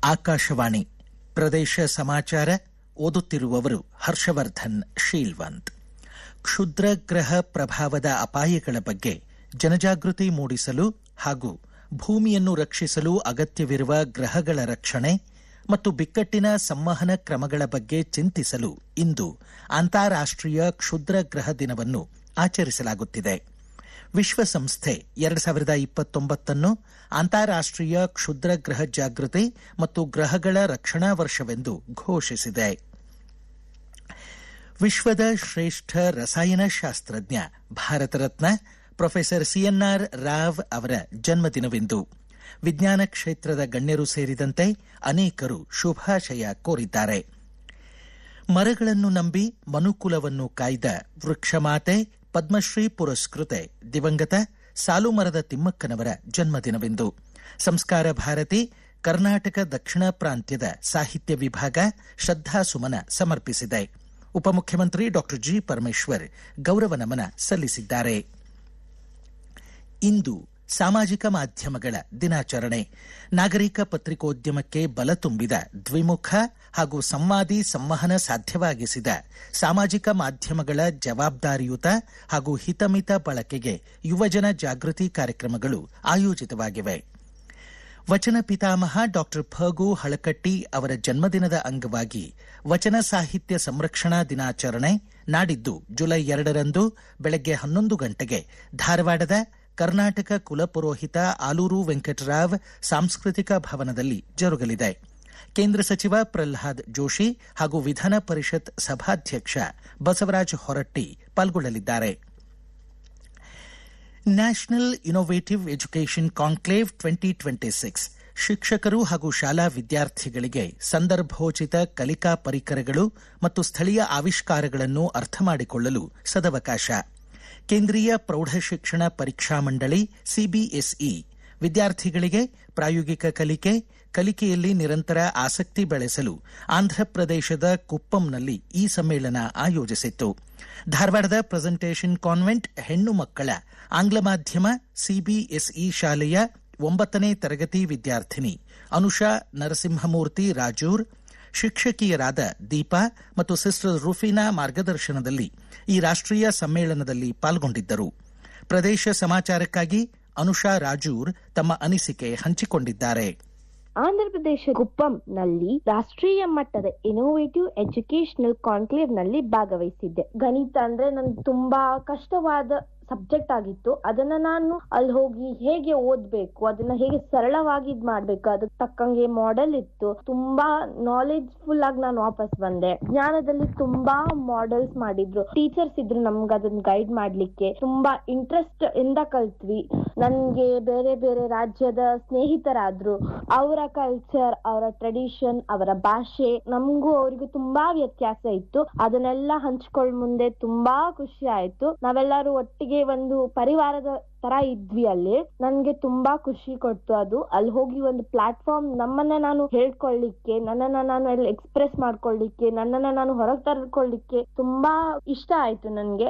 ಆಕಾಶವಾಣಿ ಪ್ರದೇಶ ಸಮಾಚಾರ ಓದುತ್ತಿರುವವರು ಹರ್ಷವರ್ಧನ್ ಶೀಲ್ವಂತ್ ಕ್ಷುದ್ರಗ್ರಹ ಪ್ರಭಾವದ ಅಪಾಯಗಳ ಬಗ್ಗೆ ಜನಜಾಗೃತಿ ಮೂಡಿಸಲು ಹಾಗೂ ಭೂಮಿಯನ್ನು ರಕ್ಷಿಸಲು ಅಗತ್ಯವಿರುವ ಗ್ರಹಗಳ ರಕ್ಷಣೆ ಮತ್ತು ಬಿಕ್ಕಟ್ಟಿನ ಸಂವಹನ ಕ್ರಮಗಳ ಬಗ್ಗೆ ಚಿಂತಿಸಲು ಇಂದು ಅಂತಾರಾಷ್ಟೀಯ ಕ್ಷುದ್ರ ಗ್ರಹ ದಿನವನ್ನು ಆಚರಿಸಲಾಗುತ್ತಿದೆ ವಿಶ್ವಸಂಸ್ಥೆ ಎರಡು ಸಾವಿರದ ಇಪ್ಪತ್ತೊಂಬತ್ತನ್ನು ಅಂತಾರಾಷ್ಟೀಯ ಕ್ಷುದ್ರ ಗ್ರಹ ಜಾಗೃತಿ ಮತ್ತು ಗ್ರಹಗಳ ರಕ್ಷಣಾ ವರ್ಷವೆಂದು ಘೋಷಿಸಿದೆ ವಿಶ್ವದ ಶ್ರೇಷ್ಠ ರಸಾಯನಶಾಸ್ತ್ರಜ್ಞ ಭಾರತ ರತ್ನ ಪ್ರೊಫೆಸರ್ ಸಿಎನ್ಆರ್ ರಾವ್ ಅವರ ಜನ್ಮದಿನವಿಂದು ವಿಜ್ಞಾನ ಕ್ಷೇತ್ರದ ಗಣ್ಯರು ಸೇರಿದಂತೆ ಅನೇಕರು ಶುಭಾಶಯ ಕೋರಿದ್ದಾರೆ ಮರಗಳನ್ನು ನಂಬಿ ಮನುಕುಲವನ್ನು ಕಾಯ್ದ ವೃಕ್ಷಮಾತೆ ಪದ್ಮಶ್ರೀ ಪುರಸ್ಕೃತೆ ದಿವಂಗತ ಸಾಲುಮರದ ತಿಮ್ಮಕ್ಕನವರ ಜನ್ಮದಿನವಿಂದು ಸಂಸ್ಕಾರ ಭಾರತಿ ಕರ್ನಾಟಕ ದಕ್ಷಿಣ ಪ್ರಾಂತ್ಯದ ಸಾಹಿತ್ಯ ವಿಭಾಗ ಶ್ರದ್ಧಾಸುಮನ ಸಮರ್ಪಿಸಿದೆ ಉಪಮುಖ್ಯಮಂತ್ರಿ ಡಾ ಜಿ ಪರಮೇಶ್ವರ್ ಗೌರವ ನಮನ ಸಲ್ಲಿಸಿದ್ದಾರೆ ಇಂದು ಸಾಮಾಜಿಕ ಮಾಧ್ಯಮಗಳ ದಿನಾಚರಣೆ ನಾಗರಿಕ ಪತ್ರಿಕೋದ್ಯಮಕ್ಕೆ ಬಲ ತುಂಬಿದ ದ್ವಿಮುಖ ಹಾಗೂ ಸಂವಾದಿ ಸಂವಹನ ಸಾಧ್ಯವಾಗಿಸಿದ ಸಾಮಾಜಿಕ ಮಾಧ್ಯಮಗಳ ಜವಾಬ್ದಾರಿಯುತ ಹಾಗೂ ಹಿತಮಿತ ಬಳಕೆಗೆ ಯುವಜನ ಜಾಗೃತಿ ಕಾರ್ಯಕ್ರಮಗಳು ಆಯೋಜಿತವಾಗಿವೆ ವಚನ ಪಿತಾಮಹ ಡಾಕ್ಟರ್ ಫಗು ಹಳಕಟ್ಟಿ ಅವರ ಜನ್ಮದಿನದ ಅಂಗವಾಗಿ ವಚನ ಸಾಹಿತ್ಯ ಸಂರಕ್ಷಣಾ ದಿನಾಚರಣೆ ನಾಡಿದ್ದು ಜುಲೈ ಎರಡರಂದು ಬೆಳಗ್ಗೆ ಹನ್ನೊಂದು ಗಂಟೆಗೆ ಧಾರವಾಡದ ಕರ್ನಾಟಕ ಕುಲಪುರೋಹಿತ ಆಲೂರು ವೆಂಕಟರಾವ್ ಸಾಂಸ್ಕೃತಿಕ ಭವನದಲ್ಲಿ ಜರುಗಲಿದೆ ಕೇಂದ್ರ ಸಚಿವ ಪ್ರಲ್ಹಾದ್ ಜೋಶಿ ಹಾಗೂ ವಿಧಾನ ಪರಿಷತ್ ಸಭಾಧ್ಯಕ್ಷ ಬಸವರಾಜ ಹೊರಟ್ಟಿ ಪಾಲ್ಗೊಳ್ಳಲಿದ್ದಾರೆ national innovative education conclave twenty twenty six ಶಿಕ್ಷಕರು ಹಾಗೂ ಶಾಲಾ ವಿದ್ಯಾರ್ಥಿಗಳಿಗೆ ಸಂದರ್ಭೋಚಿತ ಕಲಿಕಾ ಪರಿಕರಗಳು ಮತ್ತು ಸ್ಥಳೀಯ ಆವಿಷ್ಕಾರಗಳನ್ನು ಅರ್ಥ ಮಾಡಿಕೊಳ್ಳಲು ಸದವಕಾಶ ಕೇಂದ್ರೀಯ ಪ್ರೌಢಶಿಕ್ಷಣ ಪರೀಕ್ಷಾ ಮಂಡಳಿ ಸಿಬಿಎಸ್ಇ ವಿದ್ಯಾರ್ಥಿಗಳಿಗೆ ಪ್ರಾಯೋಗಿಕ ಕಲಿಕೆ ಕಲಿಕೆಯಲ್ಲಿ ನಿರಂತರ ಆಸಕ್ತಿ ಬೆಳೆಸಲು ಆಂಧ್ರಪ್ರದೇಶದ ಕುಪ್ಪಂನಲ್ಲಿ ಈ ಸಮ್ಮೇಳನ ಆಯೋಜಿಸಿತ್ತು ಧಾರವಾಡದ ಪ್ರೆಸೆಂಟೇಷನ್ ಕಾನ್ವೆಂಟ್ ಹೆಣ್ಣು ಮಕ್ಕಳ ಆಂಗ್ಲ ಮಾಧ್ಯಮ ಸಿಬಿಎಸ್ಇ ಶಾಲೆಯ ಒಂಬತ್ತನೇ ತರಗತಿ ವಿದ್ಯಾರ್ಥಿನಿ ಅನುಷಾ ನರಸಿಂಹಮೂರ್ತಿ ರಾಜೂರ್ ಶಿಕ್ಷಕಿಯರಾದ ದೀಪಾ ಮತ್ತು ಸಿಸ್ಟರ್ ರುಫಿನಾ ಮಾರ್ಗದರ್ಶನದಲ್ಲಿ ಈ ರಾಷ್ಟೀಯ ಸಮ್ಮೇಳನದಲ್ಲಿ ಪಾಲ್ಗೊಂಡಿದ್ದರು ಪ್ರದೇಶ ಸಮಾಚಾರಕ್ಕಾಗಿ ಅನುಷಾ ರಾಜೂರ್ ತಮ್ಮ ಅನಿಸಿಕೆ ಹಂಚಿಕೊಂಡಿದ್ದಾರೆ ಆಂಧ್ರಪ್ರದೇಶ ಕುಪ್ಪಂ ನಲ್ಲಿ ರಾಷ್ಟ್ರೀಯ ಮಟ್ಟದ ಇನೋವೇಟಿವ್ ಎಜುಕೇಶನಲ್ ಕಾನ್ಕ್ಲೇವ್ ನಲ್ಲಿ ಭಾಗವಹಿಸಿದ್ದೆ ಗಣಿತ ಅಂದ್ರೆ ನನ್ಗೆ ತುಂಬಾ ಕಷ್ಟವಾದ ಸಬ್ಜೆಕ್ಟ್ ಆಗಿತ್ತು ಅದನ್ನ ನಾನು ಅಲ್ಲಿ ಹೋಗಿ ಹೇಗೆ ಓದ್ಬೇಕು ಅದನ್ನ ಹೇಗೆ ಸರಳವಾಗಿ ಇದ್ ಮಾಡ್ಬೇಕು ಅದಕ್ಕೆ ತಕ್ಕಂಗೆ ಮಾಡೆಲ್ ಇತ್ತು ತುಂಬಾ ನಾಲೆಜ್ ಫುಲ್ ಆಗಿ ನಾನು ವಾಪಸ್ ಬಂದೆ ಜ್ಞಾನದಲ್ಲಿ ತುಂಬಾ ಮಾಡೆಲ್ಸ್ ಮಾಡಿದ್ರು ಟೀಚರ್ಸ್ ಇದ್ರು ನಮ್ಗೆ ಅದನ್ನ ಗೈಡ್ ಮಾಡ್ಲಿಕ್ಕೆ ತುಂಬಾ ಇಂಟ್ರೆಸ್ಟ್ ಇಂದ ಕಲ್ತ್ವಿ ನನ್ಗೆ ಬೇರೆ ಬೇರೆ ರಾಜ್ಯದ ಸ್ನೇಹಿತರಾದ್ರು ಅವರ ಕಲ್ಚರ್ ಅವರ ಟ್ರೆಡಿಷನ್ ಅವರ ಭಾಷೆ ನಮಗೂ ಅವ್ರಿಗೂ ತುಂಬಾ ವ್ಯತ್ಯಾಸ ಇತ್ತು ಅದನ್ನೆಲ್ಲ ಹಂಚ್ಕೊಳ್ಳ್ ಮುಂದೆ ತುಂಬಾ ಖುಷಿ ಆಯ್ತು ನಾವೆಲ್ಲರೂ ಒಟ್ಟಿಗೆ ಒಂದು ಪರಿವಾರದ ತರ ಇದ್ವಿ ಅಲ್ಲಿ ನನ್ಗೆ ತುಂಬಾ ಖುಷಿ ಕೊಡ್ತು ಅದು ಅಲ್ಲಿ ಹೋಗಿ ಒಂದು ಪ್ಲಾಟ್ಫಾರ್ಮ್ ನಮ್ಮನ್ನ ನಾನು ಹೇಳ್ಕೊಳ್ಳಿಕ್ಕೆ ನನ್ನನ್ನ ನಾನು ಅಲ್ಲಿ ಎಕ್ಸ್ಪ್ರೆಸ್ ಮಾಡ್ಕೊಳ್ಳಿಕ್ಕೆ ನನ್ನನ್ನ ನಾನು ಹೊರಗೆ ತರ್ಕೊಳ್ಳಿಕ್ಕೆ ತುಂಬಾ ಇಷ್ಟ ಆಯ್ತು ನನ್ಗೆ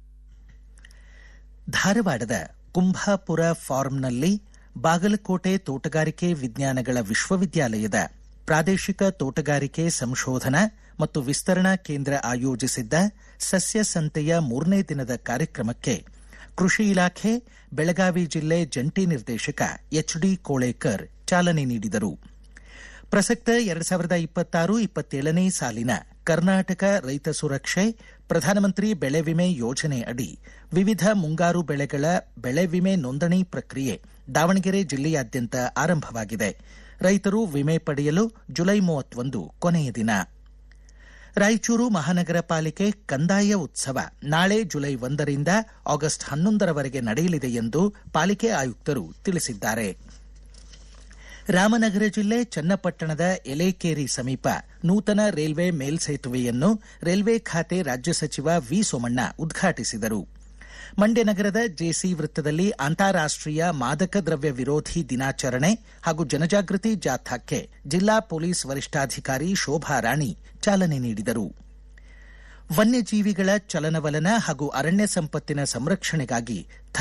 ಧಾರವಾಡದ ಕುಂಭಾಪುರ ಫಾರ್ಮ್ನಲ್ಲಿ ಬಾಗಲಕೋಟೆ ತೋಟಗಾರಿಕೆ ವಿಜ್ಞಾನಗಳ ವಿಶ್ವವಿದ್ಯಾಲಯದ ಪ್ರಾದೇಶಿಕ ತೋಟಗಾರಿಕೆ ಸಂಶೋಧನಾ ಮತ್ತು ವಿಸ್ತರಣಾ ಕೇಂದ್ರ ಆಯೋಜಿಸಿದ್ದ ಸಸ್ಯ ಸಂತೆಯ ಮೂರನೇ ದಿನದ ಕಾರ್ಯಕ್ರಮಕ್ಕೆ ಕೃಷಿ ಇಲಾಖೆ ಬೆಳಗಾವಿ ಜಿಲ್ಲೆ ಜಂಟಿ ನಿರ್ದೇಶಕ ಎಚ್ಡಿ ಕೋಳೇಕರ್ ಚಾಲನೆ ನೀಡಿದರು ಪ್ರಸಕ್ತ ಎರಡ್ ಸಾವಿರದ ಇಪ್ಪತ್ತಾರು ಇಪ್ಪತ್ತೇಳನೇ ಸಾಲಿನ ಕರ್ನಾಟಕ ರೈತ ಸುರಕ್ಷೆ ಪ್ರಧಾನಮಂತ್ರಿ ಬೆಳೆ ವಿಮೆ ಯೋಜನೆ ಅಡಿ ವಿವಿಧ ಮುಂಗಾರು ಬೆಳೆಗಳ ಬೆಳೆ ವಿಮೆ ನೋಂದಣಿ ಪ್ರಕ್ರಿಯೆ ದಾವಣಗೆರೆ ಜಿಲ್ಲೆಯಾದ್ಯಂತ ಆರಂಭವಾಗಿದೆ ರೈತರು ವಿಮೆ ಪಡೆಯಲು ಜುಲೈ ಮೂವತ್ತೊಂದು ಕೊನೆಯ ದಿನ ರಾಯಚೂರು ಮಹಾನಗರ ಪಾಲಿಕೆ ಕಂದಾಯ ಉತ್ಸವ ನಾಳೆ ಜುಲೈ ಒಂದರಿಂದ ಆಗಸ್ಟ್ ಹನ್ನೊಂದರವರೆಗೆ ನಡೆಯಲಿದೆ ಎಂದು ಪಾಲಿಕೆ ಆಯುಕ್ತರು ತಿಳಿಸಿದ್ದಾರೆ ರಾಮನಗರ ಜಿಲ್ಲೆ ಚನ್ನಪಟ್ಟಣದ ಎಲೇಕೇರಿ ಸಮೀಪ ನೂತನ ರೈಲ್ವೆ ಮೇಲ್ಸೇತುವೆಯನ್ನು ರೈಲ್ವೆ ಖಾತೆ ರಾಜ್ಯ ಸಚಿವ ವಿ ಸೋಮಣ್ಣ ಉದ್ಘಾಟಿಸಿದರು ಮಂಡ್ಯ ನಗರದ ಜೆಸಿ ವೃತ್ತದಲ್ಲಿ ಅಂತಾರಾಷ್ಟೀಯ ಮಾದಕ ದ್ರವ್ಯ ವಿರೋಧಿ ದಿನಾಚರಣೆ ಹಾಗೂ ಜನಜಾಗೃತಿ ಜಾಥಾಕ್ಕೆ ಜಿಲ್ಲಾ ಪೊಲೀಸ್ ವರಿಷ್ಠಾಧಿಕಾರಿ ಶೋಭಾ ರಾಣಿ ಚಾಲನೆ ನೀಡಿದರು ವನ್ಯಜೀವಿಗಳ ಚಲನವಲನ ಹಾಗೂ ಅರಣ್ಯ ಸಂಪತ್ತಿನ ಸಂರಕ್ಷಣೆಗಾಗಿ